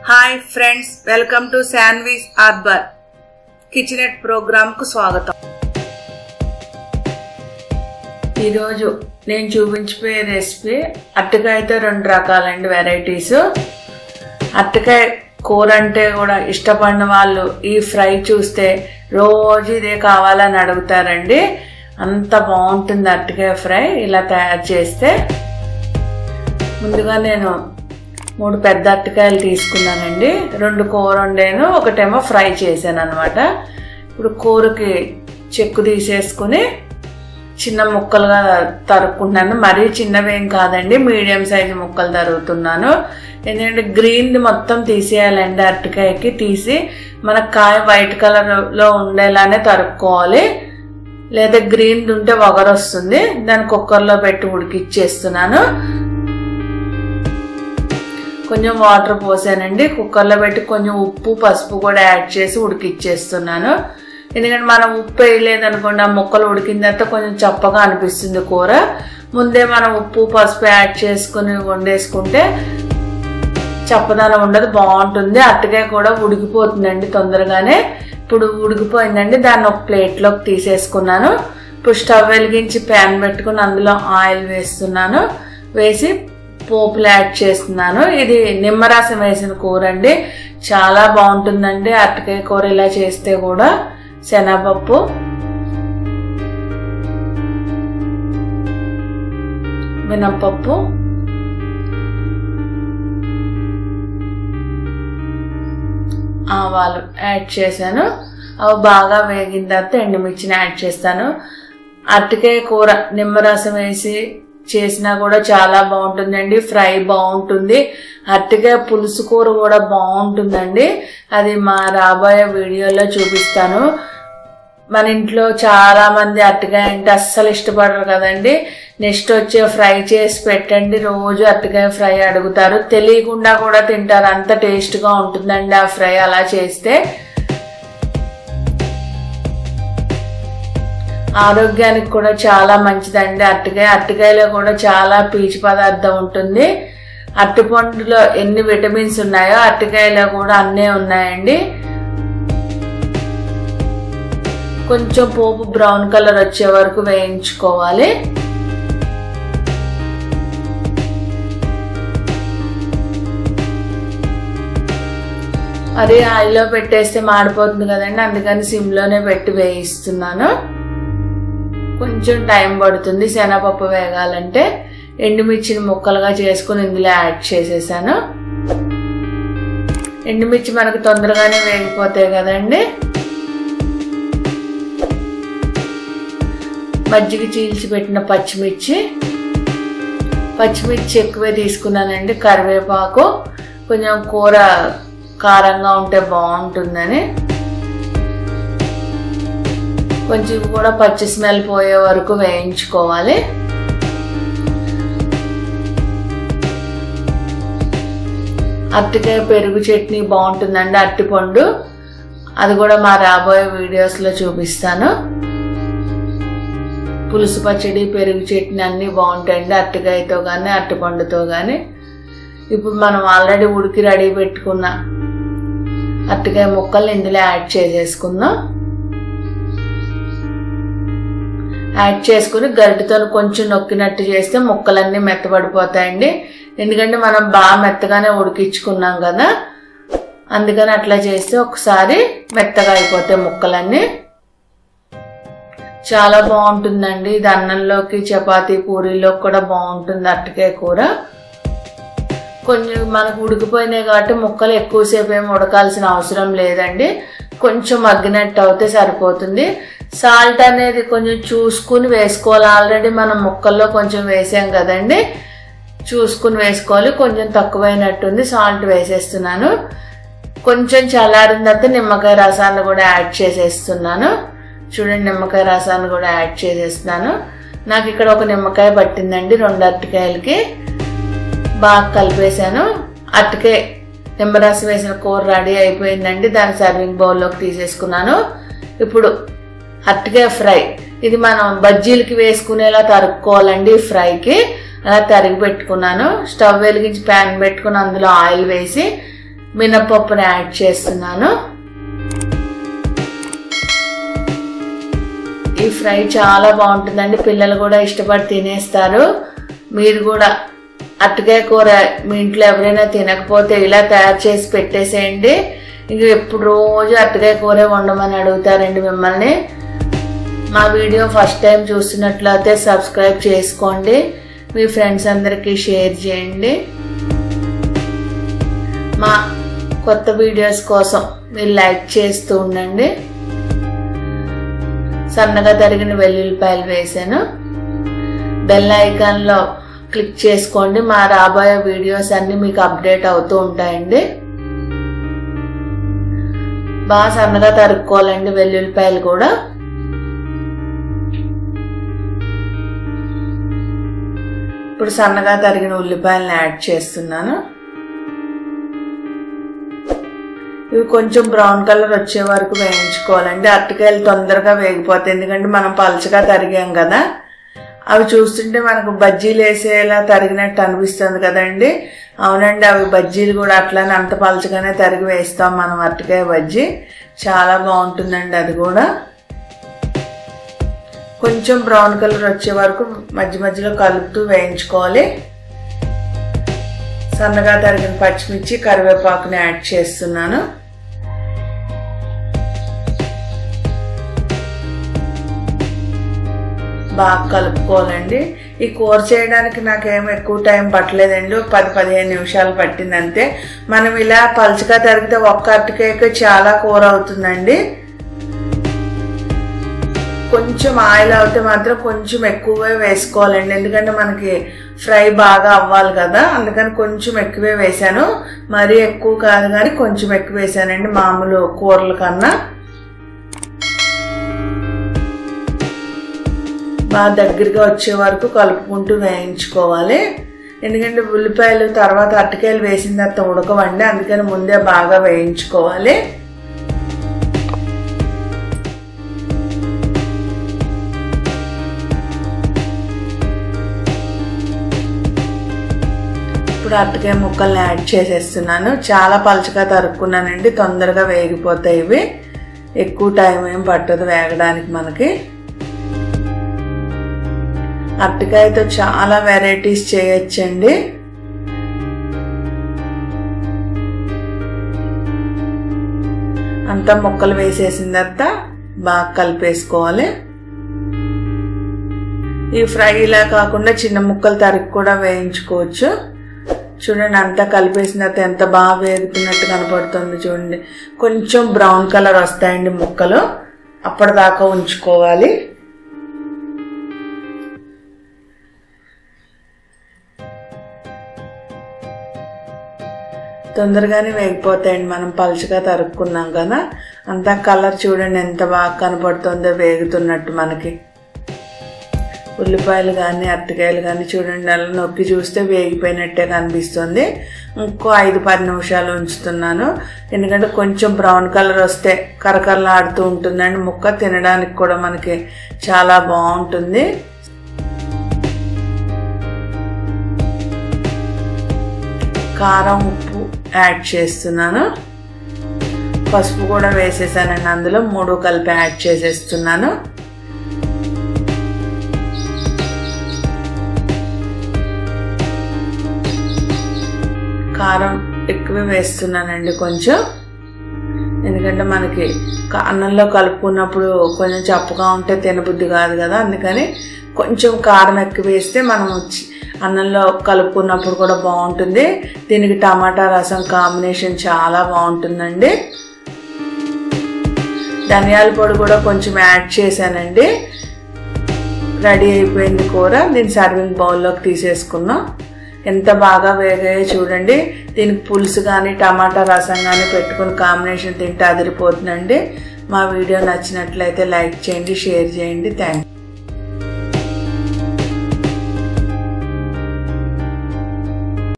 hi friends welcome to Shanvi's ఆర్బర్ kitchenette ప్రోగ్రామ్కు స్వాగతం ఈరోజు నేను చూపించిపోయే రెసిపీ అరటికాయతో రెండు రకాలండి వెరైటీస్ అరటికాయ కూర అంటే కూడా ఇష్టపడిన వాళ్ళు ఈ ఫ్రై చూస్తే రోజు ఇదే కావాలని అడుగుతారండి అంత బాగుంటుంది అరటికాయ ఫ్రై ఇలా తయారు చేస్తే ముందుగా నేను మూడు పెద్ద అరటికాయలు తీసుకున్నానండి రెండు కూర వండాను ఒకటేమో ఫ్రై చేశాను అనమాట ఇప్పుడు కూరకి చెక్కు తీసేసుకుని చిన్న ముక్కలుగా తరుక్కుంటున్నాను మరీ చిన్నవేం కాదండి మీడియం సైజు ముక్కలు తరుగుతున్నాను ఎందుకంటే గ్రీన్ మొత్తం తీసేయాలండి అరటికాయకి తీసి మన కాయ వైట్ కలర్లో ఉండేలానే తరుక్కోవాలి లేదా గ్రీన్ ఉంటే వగరొస్తుంది దాన్ని కుక్కర్లో పెట్టి ఉడికిచ్చేస్తున్నాను కొంచెం వాటర్ పోసానండి కుక్కర్లో పెట్టి కొంచెం ఉప్పు పసుపు కూడా యాడ్ చేసి ఉడికిచ్చేస్తున్నాను ఎందుకంటే మనం ఉప్పు వేయలేదనుకోండి ఆ ముక్కలు ఉడికిన తర్వాత కొంచెం చప్పగా అనిపిస్తుంది కూర ముందే మనం ఉప్పు పసుపు యాడ్ చేసుకుని వండేసుకుంటే చప్పదనం ఉండదు బాగుంటుంది అట్టకాయ కూడా ఉడికిపోతుందండి తొందరగానే ఇప్పుడు ఉడికిపోయిందండి దాన్ని ఒక ప్లేట్లోకి తీసేసుకున్నాను ఇప్పుడు స్టవ్ వెలిగించి ప్యాన్ పెట్టుకుని అందులో ఆయిల్ వేస్తున్నాను వేసి పోపులు యాడ్ చేస్తున్నాను ఇది నిమ్మరసం వేసిన కూర అండి చాలా బాగుంటుందండి అరటికాయ కూర ఇలా చేస్తే కూడా శనగపప్పు మినప్పప్పు ఆవాలు యాడ్ చేశాను అవి బాగా వేగిన తర్వాత ఎండుమిర్చిని యాడ్ చేస్తాను అరటికాయ కూర నిమ్మరసం వేసి చేసినా కూడా చాలా బాగుంటుందండి ఫ్రై బాగుంటుంది అరటికాయ పులుసు కూర కూడా బాగుంటుందండి అది మా రాబోయే వీడియోలో చూపిస్తాను మన ఇంట్లో చాలా మంది అరటికాయ అంటే అస్సలు ఇష్టపడరు కదండి నెక్స్ట్ వచ్చే ఫ్రై చేసి పెట్టండి రోజు అరటికాయ ఫ్రై అడుగుతారు తెలియకుండా కూడా తింటారు అంత టేస్ట్గా ఉంటుందండి ఆ ఫ్రై అలా చేస్తే ఆరోగ్యానికి కూడా చాలా మంచిదండి అరటికాయ అరటికాయలో కూడా చాలా పీచు పదార్థం ఉంటుంది అరటిపండులో ఎన్ని విటమిన్స్ ఉన్నాయో అరటికాయలో కూడా అన్నీ ఉన్నాయండి కొంచెం పోపు బ్రౌన్ కలర్ వచ్చే వరకు వేయించుకోవాలి అది ఆయిల్లో పెట్టేస్తే మాడిపోతుంది కదండి అందుకని సిమ్లోనే పెట్టి వేయిస్తున్నాను కొంచెం టైం పడుతుంది శనగపప్పు వేగాలంటే ఎండుమిర్చిని ముక్కలుగా చేసుకుని ఇందులో యాడ్ చేసేసాను ఎండుమిర్చి మనకు తొందరగానే వేగిపోతాయి కదండి మజ్జిగ చీల్చి పెట్టిన పచ్చిమిర్చి పచ్చిమిర్చి ఎక్కువే తీసుకున్నానండి కరివేపాకు కొంచెం కూర కారంగా ఉంటే బాగుంటుందని కొంచెం కూడా పచ్చి స్మెల్ పోయే వరకు వేయించుకోవాలి అరటికాయ పెరుగు చట్నీ బాగుంటుందండి అరటిపండు అది కూడా మా రాబోయే వీడియోస్లో చూపిస్తాను పులుసు పచ్చడి పెరుగు చట్నీ అన్నీ బాగుంటాయండి అరటికాయతో కానీ అరటిపండుతో కానీ ఇప్పుడు మనం ఆల్రెడీ ఉడికి రెడీ పెట్టుకున్న అరటికాయ ముక్కల్ని ఇందులో యాడ్ చేసేసుకుందాం యాడ్ చేసుకుని గరిటతో కొంచెం నొక్కినట్టు చేస్తే ముక్కలన్నీ మెత్తబడిపోతాయండి ఎందుకంటే మనం బాగా మెత్తగానే ఉడికించుకున్నాం కదా అందుకని అట్లా చేస్తే ఒకసారి మెత్తగా అయిపోతాయి ముక్కలన్నీ చాలా బాగుంటుందండి ఇది అన్నంలోకి చపాతీ పూరీలోకి కూడా బాగుంటుంది అరటికాయ కూర కొంచెం మనకు ఉడికిపోయినాయి కాబట్టి ముక్కలు ఎక్కువసేపు ఏమి ఉడకాల్సిన అవసరం లేదండి కొంచెం మగ్గినట్టు అవుతే సరిపోతుంది సాల్ట్ అనేది కొంచెం చూసుకుని వేసుకోవాలి ఆల్రెడీ మనం ముక్కల్లో కొంచెం వేసాం కదండి చూసుకుని వేసుకోవాలి కొంచెం తక్కువైనట్టుంది సాల్ట్ వేసేస్తున్నాను కొంచెం చల్లారిన తర్వాత నిమ్మకాయ రసాన్ని కూడా యాడ్ చేసేస్తున్నాను చూడండి నిమ్మకాయ రసాన్ని కూడా యాడ్ చేసేస్తున్నాను నాకు ఇక్కడ ఒక నిమ్మకాయ పట్టిందండి రెండు అరటికాయలకి బాగా కలిపేశాను అరటికాయ నిమ్మరసం వేసిన కూర రెడీ అయిపోయిందండి దాన్ని సర్వింగ్ బౌల్లోకి తీసేసుకున్నాను ఇప్పుడు అరటికాయ ఫ్రై ఇది మనం బజ్జీలకి వేసుకునేలా తరుక్కోవాలండి ఫ్రైకి అలా తరిగి పెట్టుకున్నాను స్టవ్ వెలిగించి ప్యాన్ పెట్టుకుని అందులో ఆయిల్ వేసి మినపప్పుని యాడ్ చేస్తున్నాను ఈ ఫ్రై చాలా బాగుంటుందండి పిల్లలు కూడా ఇష్టపడి తినేస్తారు మీరు కూడా అట్టకాయ కూర మీ ఇంట్లో ఎవరైనా తినకపోతే ఇలా తయారు చేసి పెట్టేసేయండి ఇంక ఎప్పుడు రోజు అట్టకాయ కూరే వండమని అడుగుతారండి మిమ్మల్ని మా వీడియో ఫస్ట్ టైం చూస్తున్నట్లయితే సబ్స్క్రైబ్ చేసుకోండి మీ ఫ్రెండ్స్ అందరికీ షేర్ చేయండి మా కొత్త వీడియోస్ కోసం మీరు లైక్ చేస్తూ ఉండండి సన్నగా తరిగిన వెల్లుల్లిపాయలు వేసాను బెల్ ఐకాన్లో క్లిక్ చేసుకోండి మా రాబోయే వీడియోస్ అన్నీ మీకు అప్డేట్ అవుతూ ఉంటాయండి బాగా సన్నగా తరుక్కోవాలండి వెల్లుల్లిపాయలు కూడా ఇప్పుడు సన్నగా తరిగిన ఉల్లిపాయలను యాడ్ చేస్తున్నాను ఇవి కొంచెం బ్రౌన్ కలర్ వచ్చే వరకు వేయించుకోవాలండి అరటికాయలు తొందరగా వేగిపోతాయి ఎందుకంటే మనం పలచగా తరిగాం కదా అవి చూస్తుంటే మనకు బజ్జీలు వేసేలా తరిగినట్టు అనిపిస్తుంది కదండి అవునండి అవి బజ్జీలు కూడా అట్లానే అంత పలచగానే తరిగి వేస్తాం మనం అరటికాయ బజ్జీ చాలా బాగుంటుందండి అది కూడా కొంచెం బ్రౌన్ కలర్ వచ్చే వరకు మధ్య మధ్యలో కలుపుతూ వేయించుకోవాలి సన్నగా తరిగిన పచ్చిమిర్చి కరివేపాకుని యాడ్ చేస్తున్నాను బాగా కలుపుకోవాలండి ఈ కూర చేయడానికి నాకేం ఎక్కువ టైం పట్టలేదండి పది పదిహేను నిమిషాలు పట్టింది అంతే మనం ఇలా పలుచగా తరిగితే ఒక్క అరటికాయకి చాలా కూర అవుతుందండి కొంచెం ఆయిల్ అవుతే మాత్రం కొంచెం ఎక్కువే వేసుకోవాలండి ఎందుకంటే మనకి ఫ్రై బాగా అవ్వాలి కదా అందుకని కొంచెం ఎక్కువే వేసాను మరీ ఎక్కువ కాదు కానీ కొంచెం ఎక్కువ వేసానండి మామూలు కూరల కన్నా బాగా దగ్గరగా వచ్చే వరకు కలుపుకుంటూ వేయించుకోవాలి ఎందుకంటే ఉల్లిపాయలు తర్వాత అట్టకాయలు వేసిన తర్వాత ఉడకవండి అందుకని ముందే బాగా వేయించుకోవాలి ఇప్పుడు అట్టకాయ ముక్కల్ని యాడ్ చేసేస్తున్నాను చాలా పలచగా తరుక్కున్నానండి తొందరగా వేగిపోతాయి ఇవి ఎక్కువ టైం ఏం పట్టదు వేగడానికి మనకి అరటికాయతో చాలా వెరైటీస్ చేయొచ్చండి అంతా ముక్కలు వేసేసిన తర్వాత బాగా కలిపేసుకోవాలి ఈ ఫ్రై ఇలా కాకుండా చిన్న ముక్కలు తరిగి కూడా వేయించుకోవచ్చు చూడండి అంతా కలిపేసిన తర్వాత ఎంత బాగా వేగుతున్నట్టు కనపడుతుంది చూడండి కొంచెం బ్రౌన్ కలర్ వస్తాయండి ముక్కలు అప్పటిదాకా ఉంచుకోవాలి తొందరగానే వేగిపోతాయండి మనం పలుచగా తరుక్కున్నాం కదా అంతా కలర్ చూడండి ఎంత బాగా కనపడుతుందో వేగుతున్నట్టు మనకి ఉల్లిపాయలు కానీ అరటికాయలు కానీ చూడండి అలా నొక్కి చూస్తే వేగిపోయినట్టే కనిపిస్తుంది ఇంకో ఐదు పది నిమిషాలు ఉంచుతున్నాను ఎందుకంటే కొంచెం బ్రౌన్ కలర్ వస్తే కరకరలాడుతూ ఉంటుందండి ముక్క తినడానికి కూడా మనకి చాలా బాగుంటుంది కారం ఉప్పు యాడ్ చేస్తున్నాను పసుపు కూడా వేసేసానండి అందులో మూడు కలిపి యాడ్ చేసేస్తున్నాను కారం ఎక్కువ వేస్తున్నానండి కొంచెం ఎందుకంటే మనకి అన్నంలో కలుపుకున్నప్పుడు కొంచెం చప్పగా ఉంటే తినబుద్ధి కాదు కదా అందుకని కొంచెం కారం ఎక్కువ వేస్తే మనం అన్నంలో కలుపుకున్నప్పుడు కూడా బాగుంటుంది దీనికి టమాటా రసం కాంబినేషన్ చాలా బాగుంటుందండి ధనియాల పొడి కూడా కొంచెం యాడ్ చేశానండి రెడీ అయిపోయింది కూర దీన్ని సర్వింగ్ బౌల్లోకి తీసేసుకున్నాం ఎంత బాగా వేగాయో చూడండి దీనికి పులుసు కానీ టమాటా రసం కానీ పెట్టుకుని కాంబినేషన్ తింటే అదిరిపోతుందండి మా వీడియో నచ్చినట్లయితే లైక్ చేయండి షేర్ చేయండి థ్యాంక్